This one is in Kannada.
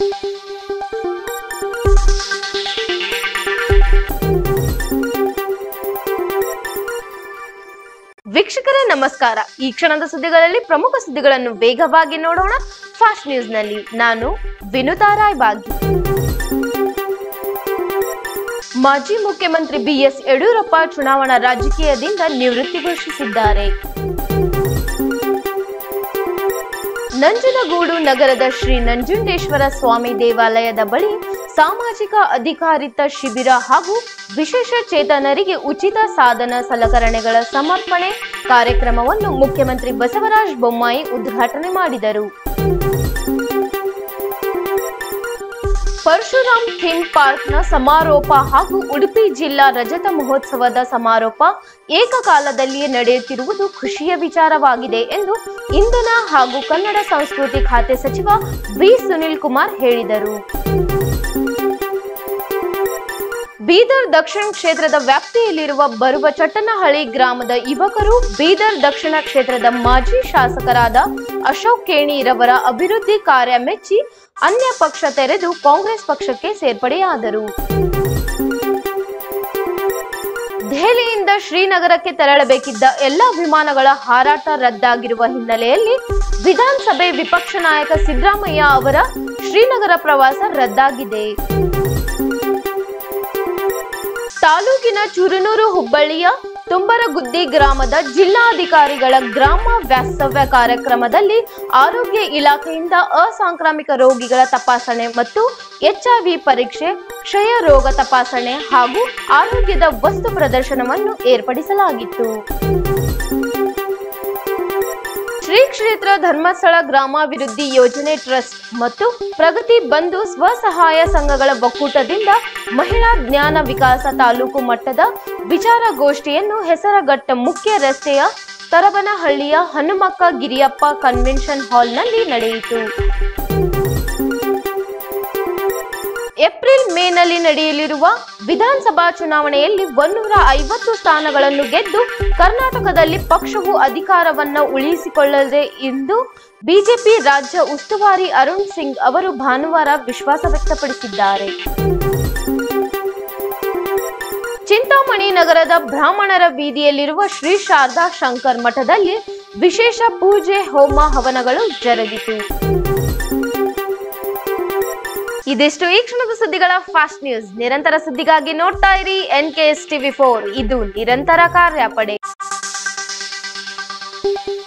ವೀಕ್ಷಕರೇ ನಮಸ್ಕಾರ ಈ ಕ್ಷಣದ ಸುದ್ದಿಗಳಲ್ಲಿ ಪ್ರಮುಖ ಸುದ್ದಿಗಳನ್ನು ವೇಗವಾಗಿ ನೋಡೋಣ ಫಾಸ್ಟ್ ನ್ಯೂಸ್ನಲ್ಲಿ ನಾನು ವಿನುತಾ ರಾಯ್ ಬಾಗಿ ಮಾಜಿ ಮುಖ್ಯಮಂತ್ರಿ ಬಿಎಸ್ ಯಡಿಯೂರಪ್ಪ ಚುನಾವಣಾ ರಾಜಕೀಯದಿಂದ ನಿವೃತ್ತಿ ಘೋಷಿಸಿದ್ದಾರೆ ನಂಜನಗೂಡು ನಗರದ ಶ್ರೀ ನಂಜುಂಡೇಶ್ವರ ಸ್ವಾಮಿ ದೇವಾಲಯದ ಬಳಿ ಸಾಮಾಜಿಕ ಅಧಿಕಾರಿತ ಶಿಬಿರ ಹಾಗೂ ವಿಶೇಷ ಚೇತನರಿಗೆ ಉಚಿತ ಸಾಧನ ಸಲಕರಣೆಗಳ ಸಮರ್ಪಣೆ ಕಾರ್ಯಕ್ರಮವನ್ನು ಮುಖ್ಯಮಂತ್ರಿ ಬಸವರಾಜ ಬೊಮ್ಮಾಯಿ ಉದ್ಘಾಟನೆ ಮಾಡಿದರು ಪರಶುರಾಮ್ ಥೀಮ್ ಪಾರ್ಕ್ನ ಸಮಾರೋಪ ಹಾಗೂ ಉಡುಪಿ ಜಿಲ್ಲಾ ರಜತ ಮಹೋತ್ಸವದ ಸಮಾರೋಪ ಏಕಕಾಲದಲ್ಲಿಯೇ ನಡೆಯುತ್ತಿರುವುದು ಖುಷಿಯ ವಿಚಾರವಾಗಿದೆ ಎಂದು ಇಂಧನ ಹಾಗೂ ಕನ್ನಡ ಸಂಸ್ಕೃತಿ ಖಾತೆ ಸಚಿವ ವಿ ಸುನಿಲ್ ಕುಮಾರ್ ಹೇಳಿದರು ಬೀದರ್ ದಕ್ಷಿಣ ಕ್ಷೇತ್ರದ ವ್ಯಾಪ್ತಿಯಲ್ಲಿರುವ ಬರುವ ಚಟ್ಟನಹಳ್ಳಿ ಗ್ರಾಮದ ಯುವಕರು ಬೀದರ್ ದಕ್ಷಿಣ ಕ್ಷೇತ್ರದ ಮಾಜಿ ಶಾಸಕರಾದ ಅಶೋಕ್ ಕೇಣಿರವರ ಅಭಿವೃದ್ಧಿ ಕಾರ್ಯ ಮೆಚ್ಚಿ ಅನ್ಯ ಪಕ್ಷ ತೆರೆದು ಕಾಂಗ್ರೆಸ್ ಪಕ್ಷಕ್ಕೆ ಸೇರ್ಪಡೆಯಾದರು ದೆಹಲಿಯಿಂದ ಶ್ರೀನಗರಕ್ಕೆ ತೆರಳಬೇಕಿದ್ದ ಎಲ್ಲಾ ವಿಮಾನಗಳ ಹಾರಾಟ ರದ್ದಾಗಿರುವ ಹಿನ್ನೆಲೆಯಲ್ಲಿ ವಿಧಾನಸಭೆ ವಿಪಕ್ಷ ನಾಯಕ ಸಿದ್ದರಾಮಯ್ಯ ಅವರ ಶ್ರೀನಗರ ಪ್ರವಾಸ ರದ್ದಾಗಿದೆ ತಾಲೂಕಿನ ಚುರುನೂರು ಹುಬ್ಬಳ್ಳಿಯ ತುಂಬರಗುದ್ದಿ ಗ್ರಾಮದ ಜಿಲ್ಲಾಧಿಕಾರಿಗಳ ಗ್ರಾಮ ವಾಸ್ತವ್ಯ ಕಾರ್ಯಕ್ರಮದಲ್ಲಿ ಆರೋಗ್ಯ ಇಲಾಖೆಯಿಂದ ಅಸಾಂಕ್ರಾಮಿಕ ರೋಗಿಗಳ ತಪಾಸಣೆ ಮತ್ತು ಎಚ್ಐವಿ ಪರೀಕ್ಷೆ ಕ್ಷಯ ರೋಗ ತಪಾಸಣೆ ಹಾಗೂ ಆರೋಗ್ಯದ ವಸ್ತು ಪ್ರದರ್ಶನವನ್ನು ಏರ್ಪಡಿಸಲಾಗಿತ್ತು ಶ್ರೀ ಕ್ಷೇತ್ರ ಧರ್ಮಸ್ಥಳ ಗ್ರಾಮಾಭಿವೃದ್ಧಿ ಯೋಜನೆ ಟ್ರಸ್ಟ್ ಮತ್ತು ಪ್ರಗತಿ ಬಂಧು ಸ್ವಸಹಾಯ ಸಂಘಗಳ ಒಕ್ಕೂಟದಿಂದ ಮಹಿಳಾ ಜ್ಞಾನ ವಿಕಾಸ ತಾಲೂಕು ಮಟ್ಟದ ವಿಚಾರಗೋಷ್ಠಿಯನ್ನು ಹೆಸರಘಟ್ಟ ಮುಖ್ಯ ರಸ್ತೆಯ ತರಬನಹಳ್ಳಿಯ ಹನುಮಕ್ಕ ಗಿರಿಯಪ್ಪ ಕನ್ವೆನ್ಷನ್ ಹಾಲ್ನಲ್ಲಿ ನಡೆಯಿತು ಏಪ್ರಿಲ್ ಮೇನಲ್ಲಿ ನಡೆಯಲಿರುವ ವಿಧಾನಸಭಾ ಚುನಾವಣೆಯಲ್ಲಿ ಒನ್ನೂರ ಐವತ್ತು ಸ್ಥಾನಗಳನ್ನು ಗೆದ್ದು ಕರ್ನಾಟಕದಲ್ಲಿ ಪಕ್ಷವು ಅಧಿಕಾರವನ್ನ ಉಳಿಸಿಕೊಳ್ಳಲಿದೆ ಎಂದು ಬಿಜೆಪಿ ರಾಜ್ಯ ಉಸ್ತುವಾರಿ ಅರುಣ್ ಸಿಂಗ್ ಅವರು ಭಾನುವಾರ ವಿಶ್ವಾಸ ವ್ಯಕ್ತಪಡಿಸಿದ್ದಾರೆ ಚಿಂತಾಮಣಿ ನಗರದ ಬ್ರಾಹ್ಮಣರ ಬೀದಿಯಲ್ಲಿರುವ ಶ್ರೀ ಶಾರದಾ ಶಂಕರ್ ಮಠದಲ್ಲಿ ವಿಶೇಷ ಪೂಜೆ ಹೋಮ ಹವನಗಳು ಜರುಗಿತು ಇದಿಷ್ಟು ಈ ಕ್ಷಣದ ಸುದ್ದಿಗಳ ಫಾಸ್ಟ್ ನ್ಯೂಸ್ ನಿರಂತರ ಸುದ್ದಿಗಾಗಿ ನೋಡ್ತಾ ಇರಿ N K S TV four ಇದು ನಿರಂತರ ಕಾರ್ಯಾಪಡೆ